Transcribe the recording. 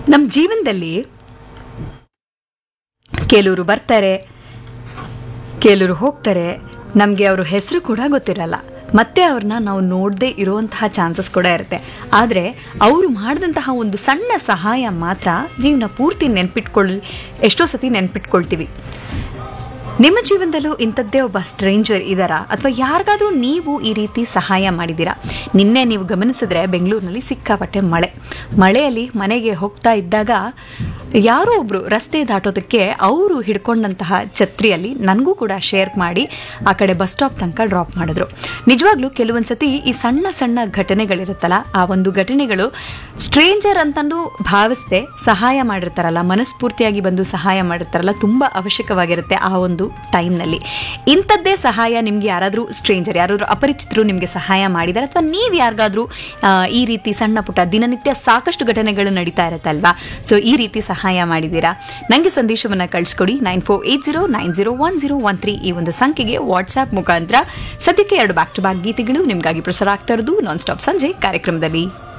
ನಮ್ಮ ಜೀವನದಲ್ಲಿ ಕೆಲವರು ಬರ್ತಾರೆ ಕೆಲವರು ಹೋಗ್ತಾರೆ ನಮಗೆ ಅವ್ರ ಹೆಸರು ಕೂಡ ಗೊತ್ತಿರಲ್ಲ ಮತ್ತೆ ಅವ್ರನ್ನ ನಾವು ನೋಡದೇ ಇರುವಂತಹ ಚಾನ್ಸಸ್ ಕೂಡ ಇರುತ್ತೆ ಆದರೆ ಅವರು ಮಾಡಿದಂತಹ ಒಂದು ಸಣ್ಣ ಸಹಾಯ ಮಾತ್ರ ಜೀವನ ಪೂರ್ತಿ ನೆನ್ಪಿಟ್ಕೊಳ್ಳಿ ಎಷ್ಟೋ ಸತಿ ನೆನ್ಪಿಟ್ಕೊಳ್ತೀವಿ ನಿಮ್ಮ ಜೀವನದಲ್ಲೂ ಇಂಥದ್ದೇ ಒಬ್ಬ ಸ್ಟ್ರೇಂಜರ್ ಇದ್ದಾರಾ ಅಥವಾ ಯಾರಿಗಾದ್ರೂ ನೀವು ಈ ರೀತಿ ಸಹಾಯ ಮಾಡಿದ್ದೀರಾ ನಿನ್ನೆ ನೀವು ಗಮನಿಸಿದ್ರೆ ಬೆಂಗಳೂರಿನಲ್ಲಿ ಸಿಕ್ಕಾಪಟ್ಟೆ ಮಳೆ ಮಳೆಯಲ್ಲಿ ಮನೆಗೆ ಹೋಗ್ತಾ ಇದ್ದಾಗ ಯಾರೋ ಒಬ್ರು ರಸ್ತೆ ದಾಟೋದಕ್ಕೆ ಅವರು ಹಿಡ್ಕೊಂಡಂತಹ ಛತ್ರಿಯಲ್ಲಿ ನನಗೂ ಕೂಡ ಶೇರ್ ಮಾಡಿ ಆ ಕಡೆ ಬಸ್ ಸ್ಟಾಪ್ ತನಕ ಡ್ರಾಪ್ ಮಾಡಿದ್ರು ನಿಜವಾಗ್ಲೂ ಕೆಲವೊಂದು ಸತಿ ಈ ಸಣ್ಣ ಸಣ್ಣ ಘಟನೆಗಳಿರುತ್ತಲ್ಲ ಆ ಒಂದು ಘಟನೆಗಳು ಸ್ಟ್ರೇಂಜರ್ ಅಂತಂದು ಭಾವಿಸದೆ ಸಹಾಯ ಮಾಡಿರ್ತಾರಲ್ಲ ಮನಸ್ಫೂರ್ತಿಯಾಗಿ ಬಂದು ಸಹಾಯ ಮಾಡಿರ್ತಾರಲ್ಲ ತುಂಬ ಅವಶ್ಯಕವಾಗಿರುತ್ತೆ ಆ ಒಂದು ಟೈಮ್ನಲ್ಲಿ ಇಂಥದ್ದೇ ಸಹಾಯ ನಿಮ್ಗೆ ಯಾರಾದರೂ ಸ್ಟ್ರೇಂಜರ್ ಯಾರಾದರೂ ಅಪರಿಚಿತರು ನಿಮಗೆ ಸಹಾಯ ಮಾಡಿದ್ದಾರೆ ಅಥವಾ ನೀವು ಯಾರಿಗಾದ್ರೂ ಆ, ಈ ರೀತಿ ಸಣ್ಣ ಪುಟ್ಟ ದಿನನಿತ್ಯ ಸಾಕಷ್ಟು ಘಟನೆಗಳು ನಡೀತಾ ಇರುತ್ತಲ್ವಾ ಸೊ ಈ ರೀತಿ ಸಹಾಯ ಮಾಡಿದ್ದೀರಾ ನನಗೆ ಸಂದೇಶವನ್ನು ಕಳಿಸ್ಕೊಡಿ nine four eight zero nine zero one zero one three ಈ ಒಂದು ಸಂಖ್ಯೆಗೆ ವಾಟ್ಸ್ಆ್ಯಪ್ ಮುಖಾಂತರ ಸದ್ಯಕ್ಕೆ ಎರಡು ಬ್ಯಾಕ್ ಟು ಬ್ಯಾಕ್ ಗೀತೆಗಳು ನಿಮಗಾಗಿ ಪ್ರಸಾರ ಆಗ್ತಾ ಇರೋದು ನಾನ್ ಸ್ಟಾಪ್ ಸಂಜೆ ಕಾರ್ಯಕ್ರಮದಲ್ಲಿ